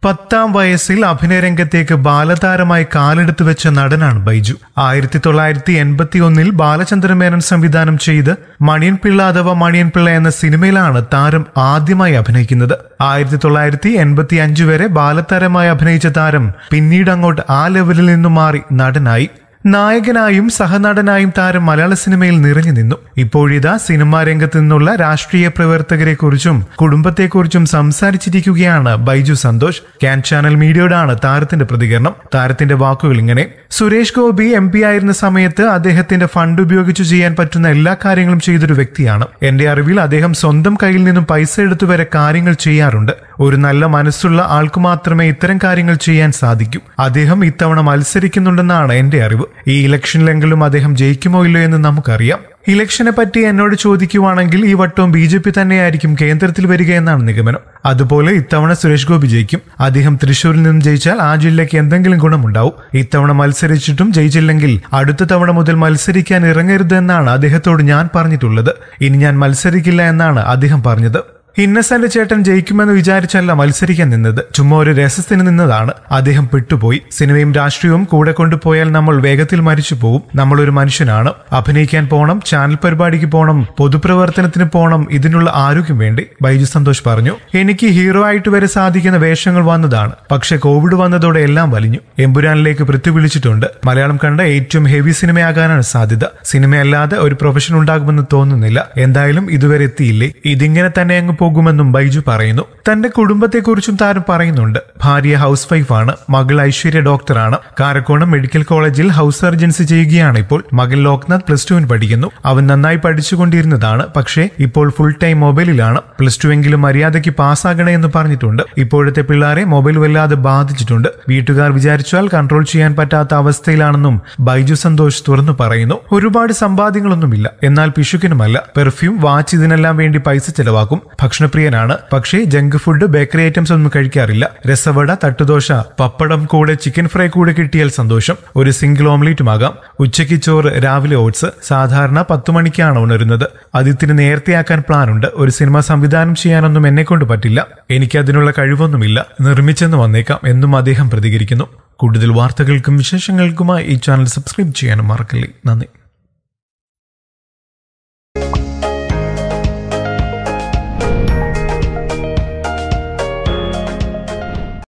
പത്താം വയസ്സിൽ അഭിനയരംഗത്തേക്ക് ബാലതാരമായി കാലെടുത്തു വെച്ച നടനാണ് ബൈജു ആയിരത്തി തൊള്ളായിരത്തി എൺപത്തി ഒന്നിൽ ബാലചന്ദ്രൻ മേനൻ സംവിധാനം ചെയ്ത് മണിയൻ പിള്ള അഥവാ മണിയൻ പിള്ള എന്ന സിനിമയിലാണ് താരം ആദ്യമായി അഭിനയിക്കുന്നത് ആയിരത്തി തൊള്ളായിരത്തി എൺപത്തി അഞ്ച് വരെ ബാലതാരമായി അഭിനയിച്ച താരം പിന്നീട് അങ്ങോട്ട് ആ ലെവലിൽ നിന്നും മാറി നടനായി നായകനായും സഹനടനായും താരം മലയാള സിനിമയിൽ നിറഞ്ഞു നിന്നു ഇപ്പോഴിതാ സിനിമാ രംഗത്ത് നിന്നുള്ള രാഷ്ട്രീയ പ്രവർത്തകരെ കുറിച്ചും കുടുംബത്തെക്കുറിച്ചും സംസാരിച്ചിരിക്കുകയാണ് ബൈജു സന്തോഷ് ക്യാൻ ചാനൽ മീഡിയയോടാണ് താരത്തിന്റെ പ്രതികരണം താരത്തിന്റെ വാക്കുകൾ ഇങ്ങനെ സുരേഷ് ഗോപി എം പി ആയിരുന്ന സമയത്ത് അദ്ദേഹത്തിന്റെ ഫണ്ട് ഉപയോഗിച്ചു ചെയ്യാൻ പറ്റുന്ന എല്ലാ കാര്യങ്ങളും ചെയ്തൊരു വ്യക്തിയാണ് എന്റെ അറിവിൽ അദ്ദേഹം സ്വന്തം കയ്യിൽ നിന്നും പൈസ എടുത്തു വരെ കാര്യങ്ങൾ ചെയ്യാറുണ്ട് ഒരു നല്ല മനസ്സുള്ള ആൾക്ക് മാത്രമേ ഇത്തരം കാര്യങ്ങൾ ചെയ്യാൻ സാധിക്കൂ അദ്ദേഹം ഇത്തവണ മത്സരിക്കുന്നുണ്ടെന്നാണ് എന്റെ അറിവ് ഈ ഇലക്ഷനിലെങ്കിലും അദ്ദേഹം ജയിക്കുമോ ഇല്ലയോ എന്ന് നമുക്കറിയാം ഇലക്ഷനെ പറ്റി എന്നോട് ചോദിക്കുവാണെങ്കിൽ ഈ വട്ടവും ബി ജെ പി തന്നെയായിരിക്കും കേന്ദ്രത്തിൽ വരിക എന്നാണ് നിഗമനം അതുപോലെ ഇത്തവണ സുരേഷ് ഗോപി ജയിക്കും അദ്ദേഹം തൃശൂരിൽ നിന്നും ജയിച്ചാൽ ആ ജില്ലയ്ക്ക് എന്തെങ്കിലും ഗുണമുണ്ടാവും ഇത്തവണ മത്സരിച്ചിട്ടും ജയിച്ചില്ലെങ്കിൽ അടുത്ത തവണ മുതൽ മത്സരിക്കാൻ ഇറങ്ങരുത് എന്നാണ് അദ്ദേഹത്തോട് ഞാൻ പറഞ്ഞിട്ടുള്ളത് ഇനി ഞാൻ മത്സരിക്കില്ല എന്നാണ് അദ്ദേഹം പറഞ്ഞത് ഇന്നസെന്റ് ചേട്ടൻ ജയിക്കുമെന്ന് വിചാരിച്ചല്ല മത്സരിക്കാൻ നിന്നത് ചുമ്മാ ഒരു രസത്തിന് നിന്നതാണ് അദ്ദേഹം പെട്ടുപോയി സിനിമയും രാഷ്ട്രീയവും കൂടെ കൊണ്ടുപോയാൽ നമ്മൾ വേഗത്തിൽ മരിച്ചു പോകും നമ്മളൊരു മനുഷ്യനാണ് അഭിനയിക്കാൻ പോണം ചാനൽ പരിപാടിക്ക് പോണം പൊതുപ്രവർത്തനത്തിന് പോണം ഇതിനുള്ള ആരോഗ്യം വേണ്ടി ബൈജു സന്തോഷ് പറഞ്ഞു എനിക്ക് ഹീറോ ആയിട്ട് വരെ സാധിക്കുന്ന വേഷങ്ങൾ വന്നതാണ് പക്ഷെ കോവിഡ് വന്നതോടെ എല്ലാം വലിഞ്ഞു എമ്പുരാനിലേക്ക് പൃഥ്വി വിളിച്ചിട്ടുണ്ട് മലയാളം കണ്ട ഏറ്റവും ഹെവി സിനിമയാകാനാണ് സാധ്യത സിനിമയല്ലാതെ ഒരു പ്രൊഫഷൻ ഉണ്ടാകുമെന്ന് തോന്നുന്നില്ല എന്തായാലും ഇതുവരെ എത്തിയില്ലേ ഇതിങ്ങനെ തന്നെ അങ്ങ് പോകുമെന്നും ബൈജു പറയുന്നു തന്റെ കുടുംബത്തെക്കുറിച്ചും താരം പറയുന്നുണ്ട് ഭാര്യ ഹൗസ് വൈഫാണ് മകൾ ഐശ്വര്യ ഡോക്ടറാണ് കാരക്കോണം മെഡിക്കൽ കോളേജിൽ ഹൗസ് സർജൻസി ചെയ്യുകയാണ് ഇപ്പോൾ മകൻ ലോക്നാഥ് പ്ലസ് ടുവിന് പഠിക്കുന്നു അവൻ നന്നായി പഠിച്ചുകൊണ്ടിരുന്നതാണ് പക്ഷേ ഇപ്പോൾ ഫുൾ ടൈം മൊബൈലിലാണ് പ്ലസ് ടു എങ്കിലും മര്യാദയ്ക്ക് പാസ്സാകണേ എന്ന് പറഞ്ഞിട്ടുണ്ട് ഇപ്പോഴത്തെ പിള്ളേരെ മൊബൈൽ വല്ലാതെ ബാധിച്ചിട്ടുണ്ട് വീട്ടുകാർ വിചാരിച്ചാൽ കൺട്രോൾ ചെയ്യാൻ പറ്റാത്ത അവസ്ഥയിലാണെന്നും ബൈജു സന്തോഷ് തുറന്നു പറയുന്നു ഒരുപാട് സമ്പാദ്യങ്ങളൊന്നുമില്ല എന്നാൽ പിശുക്കിനുമല്ല പെർഫ്യൂം വാച്ച് ഇതിനെല്ലാം വേണ്ടി പൈസ ചെലവാക്കും ഭക്ഷണപ്രിയനാണ് പക്ഷേ ജങ്ക് ഫുഡ് ബേക്കറി ഐറ്റംസ് ഒന്നും കഴിക്കാറില്ല രസവട തട്ടുദോശ പപ്പടം കൂടെ ചിക്കൻ ഫ്രൈ കൂടെ കിട്ടിയാൽ സന്തോഷം ഒരു സിംഗിൾ ഓംലേറ്റും ആകാം ഉച്ചയ്ക്ക് ചോറ് രാവിലെ ഓട്സ് സാധാരണ പത്തു മണിക്കാണ് ഉണരുന്നത് അതിത്തിന് നേരത്തെയാക്കാൻ പ്ലാൻ ഉണ്ട് ഒരു സിനിമ സംവിധാനം ചെയ്യാനൊന്നും എന്നെ കൊണ്ട് പറ്റില്ല എനിക്ക് അതിനുള്ള കഴിവൊന്നുമില്ല നിർമ്മിച്ചെന്ന് വന്നേക്കാം എന്നും അദ്ദേഹം പ്രതികരിക്കുന്നു കൂടുതൽ വാർത്തകൾക്കും വിശേഷങ്ങൾക്കുമായി ഈ ചാനൽ സബ്സ്ക്രൈബ് ചെയ്യാനും മറക്കല്ലേ നന്ദി